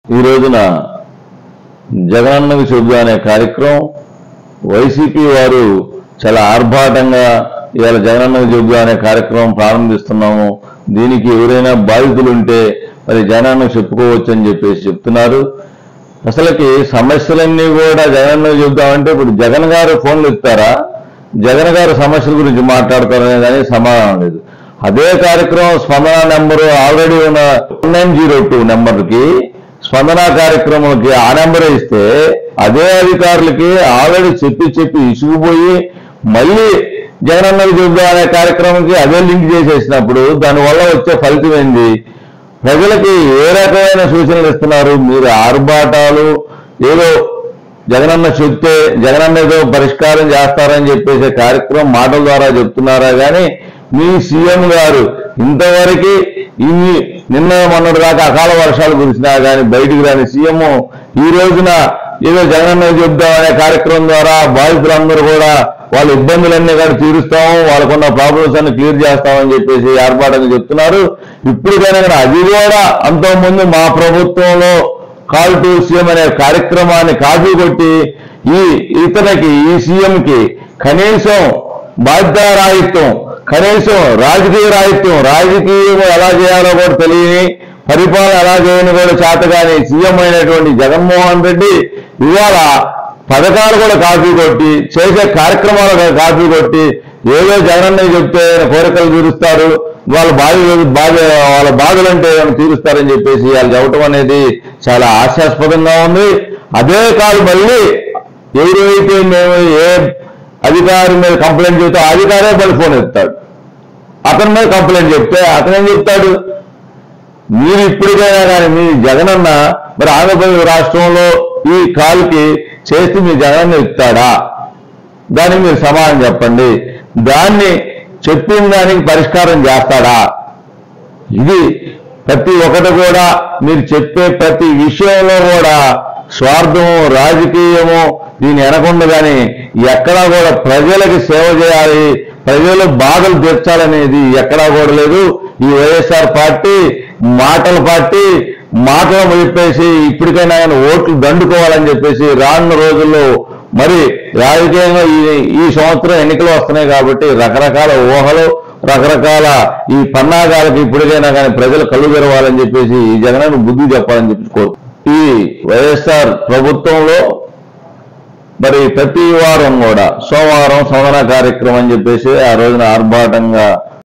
ఈ రోజున జగనన్నకి చెబుదా అనే కార్యక్రమం వైసీపీ వారు చాలా ఆర్భాటంగా ఇవాళ జగనన్నకి చెబుదా అనే కార్యక్రమం ప్రారంభిస్తున్నాము దీనికి ఎవరైనా బాధితులు ఉంటే మరి జగనన్నకు చెప్పుకోవచ్చు అని చెప్పేసి చెప్తున్నారు అసలుకి సమస్యలన్నీ కూడా జగనన్నకు చెబుదామంటే ఇప్పుడు జగన్ గారు ఫోన్లు ఇస్తారా జగన్ గారు సమస్యల గురించి మాట్లాడతారనే కానీ సమాధానం లేదు అదే కార్యక్రమం స్పందన నెంబరు ఆల్రెడీ ఉన్న నైన్ జీరో టూ నెంబర్కి స్పందన కార్యక్రమంకి ఆ నెంబర్ ఇస్తే అదే అధికారులకి ఆల్రెడీ చెప్పి చెప్పి ఇసుకుపోయి మళ్ళీ జగనన్నకు చెబుదాం అనే కార్యక్రమంకి అదే లింక్ చేసేసినప్పుడు దానివల్ల వచ్చే ఫలితం ఏంది ప్రజలకి ఏ రకమైన సూచనలు ఇస్తున్నారు మీరు ఆర్భాటాలు ఏదో జగనన్న చెప్తే జగనన్న ఏదో పరిష్కారం చేస్తారని చెప్పేసే కార్యక్రమం మాటల ద్వారా చెప్తున్నారా కానీ మీ సీఎం గారు ఇంతవరకు ఇన్ని నిన్న మొన్నటి దాకా అకాల వర్షాలు కురిసినా కానీ బయటికి రాని సీఎం ఈ రోజున ఏదో జగనన్న చెప్దాం అనే కార్యక్రమం ద్వారా బాధితులందరూ కూడా వాళ్ళ ఇబ్బందులన్నీ కూడా తీరుస్తాము వాళ్ళకున్న ప్రాబ్లమ్స్ అన్ని క్లియర్ చేస్తామని చెప్పేసి ఏర్పాటని చెప్తున్నారు ఇప్పటికైనా కూడా అది కూడా అంతకుముందు మా ప్రభుత్వంలో కాల్ టు సీఎం అనే కార్యక్రమాన్ని కాపీ కొట్టి ఈ ఇతనికి ఈ సీఎంకి కనీసం బాధ్యత రాహిత్యం కనీసం రాజకీయ రాహిత్యం రాజకీయం ఎలా చేయాలో కూడా తెలియని పరిపాలన ఎలా చేయని కూడా చేతగాని సీఎం అయినటువంటి జగన్మోహన్ రెడ్డి ఇవాళ పథకాలు కూడా కాపీ కొట్టి చేసే కార్యక్రమాలు కూడా కాపీ కొట్టి ఏదో జగనన్న చెప్తే ఆయన కోరికలు తీరుస్తారు వాళ్ళ బాధ బాధ వాళ్ళ బాధలంటే ఏమైనా తీరుస్తారని చెప్పేసి వాళ్ళు చెప్పడం అనేది చాలా హాస్యాస్పదంగా ఉంది అదే కాదు మళ్ళీ ఎవరైతే మేము ఏ అధికారి మీద కంప్లైంట్ చెబితే ఆ అధికారే మళ్ళీ ఫోన్ ఎత్తాడు అతని మీద కంప్లైంట్ చెప్తే అతను ఏం చెప్తాడు మీరు ఇప్పటికైనా కానీ మీ జగనన్న మరి ఆంధ్రప్రదేశ్ రాష్ట్రంలో ఈ కాలుకి చేసి మీ జగనన్న ఇస్తాడా దానికి మీరు సమాధానం చెప్పండి దాన్ని చెప్పిన దానికి పరిష్కారం చేస్తాడా ఇది ప్రతి ఒక్కటి కూడా మీరు చెప్పే ప్రతి విషయంలో కూడా స్వార్థము రాజకీయము దీని వెనకుండా కానీ ఎక్కడా కూడా ప్రజలకి సేవ చేయాలి ప్రజల బాధలు తీర్చాలనేది ఎక్కడా కూడా లేదు ఈ వైఎస్ఆర్ పార్టీ మాటల పార్టీ మాటలు చెప్పేసి ఇప్పటికైనా కానీ ఓట్లు దండుకోవాలని చెప్పేసి రానున్న రోజుల్లో మరి రాజకీయంగా ఈ ఈ సంవత్సరం ఎన్నికలు వస్తున్నాయి కాబట్టి రకరకాల ఊహలు రకరకాల ఈ పన్నాగాలకు ఇప్పటికైనా కానీ ప్రజలు కళ్ళు తెరవాలని చెప్పేసి ఈ జగనన్న బుద్ధి చెప్పాలని చెప్పి కోరు ఈ వైఎస్ఆర్ ప్రభుత్వంలో మరి ప్రతి వారం కూడా సోమవారం సోదన కార్యక్రమం అని చెప్పేసి ఆ రోజున ఆర్భాటంగా